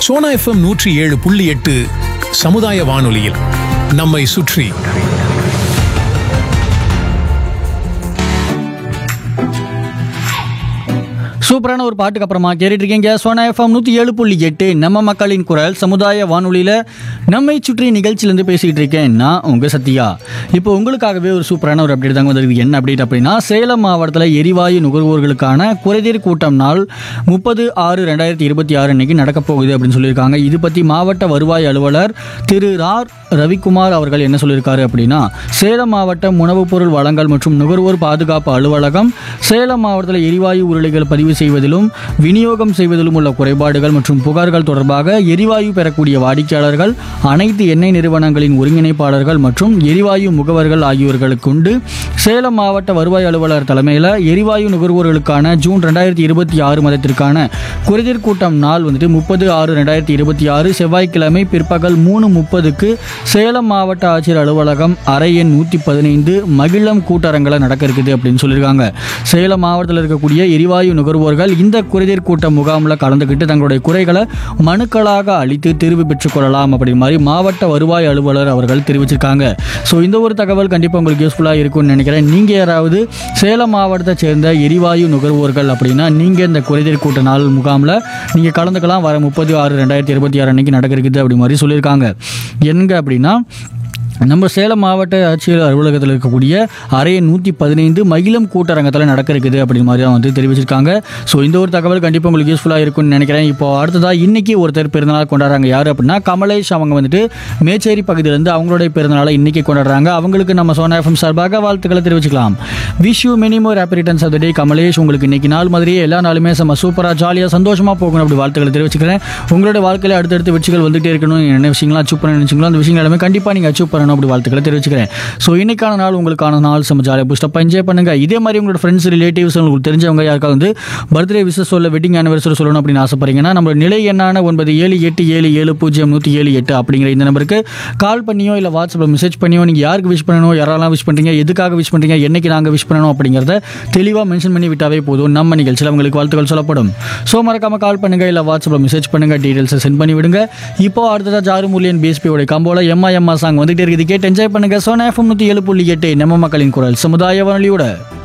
Sona FM நூற்றி ஏழு புள்ளி எட்டு சமுதாய வானொலியில் நம்மை சுற்றி சூப்பரான ஒரு பாட்டுக்கு அப்புறமா கேட்டுட்டு இருக்கீங்க சோனா எஃப்எம் நூற்றி ஏழு புள்ளி எட்டு நம்ம மக்களின் குரல் சமுதாய வானொலியில் நம்மை சுற்றி நிகழ்ச்சியிலேருந்து பேசிகிட்டு இருக்கேன் நான் உங்கள் சத்யா இப்போ உங்களுக்காகவே ஒரு சூப்பரான ஒரு அப்டேட் தாங்க வந்திருக்கு என்ன அப்டேட் அப்படின்னா சேலம் மாவட்டத்தில் எரிவாயு நுகர்வோர்களுக்கான குறைதீர் கூட்டம் நாள் முப்பது ஆறு ரெண்டாயிரத்தி இருபத்தி ஆறு அன்னைக்கு நடக்க போகுது அப்படின்னு சொல்லியிருக்காங்க இது பற்றி மாவட்ட வருவாய் அலுவலர் திரு ரார் ரவிக்குமார் அவர்கள் என்ன சொல்லியிருக்காரு அப்படின்னா சேலம் மாவட்டம் உணவுப் பொருள் வழங்கல் மற்றும் நுகர்வோர் பாதுகாப்பு அலுவலகம் சேலம் மாவட்டத்தில் எரிவாயு உருளைகள் பதிவு செய்வதிலும் விநியோகம் செய்வதிலும் உள்ள குறைபாடுகள் மற்றும் புகார்கள் தொடர்பாக எரிவாயு பெறக்கூடிய வாடிக்கையாளர்கள் அனைத்து எண்ணெய் நிறுவனங்களின் ஒருங்கிணைப்பாளர்கள் மற்றும் எரிவாயு முகவர்கள் ஆகியோர்களுக்கு உண்டு சேலம் மாவட்ட வருவாய் அலுவலர் தலைமையில் எரிவாயு நுகர்வோர்களுக்கான ஜூன் ரெண்டாயிரத்தி இருபத்தி ஆறு மாதத்திற்கான குறைதீர் கூட்டம் நாள் வந்துட்டு முப்பது ஆறு ரெண்டாயிரத்தி இருபத்தி ஆறு செவ்வாய்க்கிழமை பிற்பகல் மூணு முப்பதுக்கு சேலம் மாவட்ட ஆட்சியர் அலுவலகம் அறை எண் நூற்றி பதினைந்து மகிழம் கூட்டரங்கில் நடக்க இருக்குது அப்படின்னு சொல்லியிருக்காங்க சேலம் மாவட்டத்தில் இருக்கக்கூடிய எரிவாயு நுகர்வோர்கள் இந்த குறைதீர் கூட்ட முகாமில் கலந்துக்கிட்டு தங்களுடைய குறைகளை மனுக்களாக அளித்து தீர்வு பெற்றுக்கொள்ளலாம் அப்படி மாதிரி மாவட்ட வருவாய் அலுவலர் அவர்கள் தெரிவிச்சிருக்காங்க ஸோ இந்த ஒரு தகவல் கண்டிப்பாக உங்களுக்கு யூஸ்ஃபுல்லாக இருக்கும்னு நினைக்கிறேன் நீங்கள் யாராவது சேலம் மாவட்டத்தை சேர்ந்த எரிவாயு நுகர்வோர்கள் அப்படின்னா நீங்கள் இந்த குறைதீர் கூட்ட நாள் முகாமில் நீங்கள் கலந்துக்கலாம் வர முப்பது ஆறு ரெண்டாயிரத்தி இருபத்தி ஆறு அன்னைக்கு நடக்க இருக்குது அப்படி மாதிரி சொல்லியிருக்காங்க எங்க அப்படின்னா நம்ம சேலம் மாவட்ட ஆட்சியர் அலுவலகத்தில் இருக்கக்கூடிய அறைய நூற்றி பதினைந்து மகிழம் கூட்டரங்கத்தில் நடக்க இருக்குது அப்படின்னு மாதிரி தான் வந்து தெரிவிச்சிருக்காங்க ஸோ இந்த ஒரு தகவல் கண்டிப்பாக உங்களுக்கு யூஸ்ஃபுல்லாக இருக்கும்னு நினைக்கிறேன் இப்போ அடுத்ததாக இன்னைக்கு ஒருத்தர் பிறந்தநாள் கொண்டாடுறாங்க யார் அப்படின்னா கமலேஷ் அவங்க வந்துட்டு மேச்சேரி பகுதியிலேருந்து அவங்களுடைய பிறந்தநாளை இன்னைக்கு கொண்டாடுறாங்க அவங்களுக்கு நம்ம சோனா எஃப்எம் சார்பாக வாழ்த்துக்களை தெரிவிச்சுக்கலாம் wish you many more happy returns of the day Kamalesh உங்களுக்கு இன்னைக்கு நாள் மாதிரியே எல்லா நாளுமே செம்ம சூப்பராக ஜாலியாக சந்தோஷமாக போகணும் அப்படி வாழ்த்துக்களை தெரிவிச்சுக்கிறேன் உங்களுடைய வாழ்க்கையில் அடுத்தடுத்து வெற்றிகள் வந்துகிட்டே இருக்கணும் என்ன விஷயங்களாம் அச்சீவ் பண்ண நினைச்சிங்களோ அந்த விஷயங்கள் எல்லாமே கண்டிப்பாக நீங்கள் அச்சீவ் பண்ணணும் அப்படி வாழ்த்துக்களை தெரிவிச்சுக்கிறேன் ஸோ இன்னைக்கான நாள் உங்களுக்கான நாள் செம்ம ஜாலியாக புஷ்டப்பாக என்ஜாய் பண்ணுங்க இதே மாதிரி உங்களோட ஃப்ரெண்ட்ஸ் ரிலேட்டிவ்ஸ் உங்களுக்கு தெரிஞ்சவங்க யாருக்காவது வந்து பர்த்டே விஷஸ் சொல்ல வெட்டிங் ஆனிவர்சரி சொல்லணும் அப்படின்னு ஆசைப்படுறீங்கன்னா நம்ம நிலை எண்ணான ஒன்பது ஏழு எட்டு ஏழு ஏழு பூஜ்ஜியம் நூற்றி ஏழு எட்டு அப்படிங்கிற இந்த நம்பருக்கு கால் பண்ணியோ இல்லை வாட்ஸ்அப்பில் மெசேஜ் பண்ணியோ நீங்கள் யாருக்கு விஷ் பண்ணணும் யாரெல்லாம் விஷ் பண்ணுறீங்க எதுக்காக விஷ் பண்ணுறீங்க என்னைக்கு நாங்கள் விஷ் பண்ணணும் அப்படிங்கிறத தெளிவாக மென்ஷன் பண்ணி விட்டாவே போதும் நம்ம நிகழ்ச்சியில் உங்களுக்கு வாழ்த்துக்கள் சொல்லப்படும் ஸோ மறக்காம கால் பண்ணுங்க இல்லை வாட்ஸ்அப்பில் மெசேஜ் பண்ணுங்க டீடைல்ஸை சென்ட் பண்ணி விடுங்க இப்போ அடுத்ததாக ஜாரு முல்லியன் பிஎஸ்பியோட கம்போல எம்மா எம்மா சாங் வந்துட்டே இருக்குது கேட்டு என்ஜாய் பண்ணுங்க சோனா எஃப்எம் நூற்றி ஏழு புள்ளி எட்டு நம்ம மக்களின் குரல் சமுதாய வானொலியோட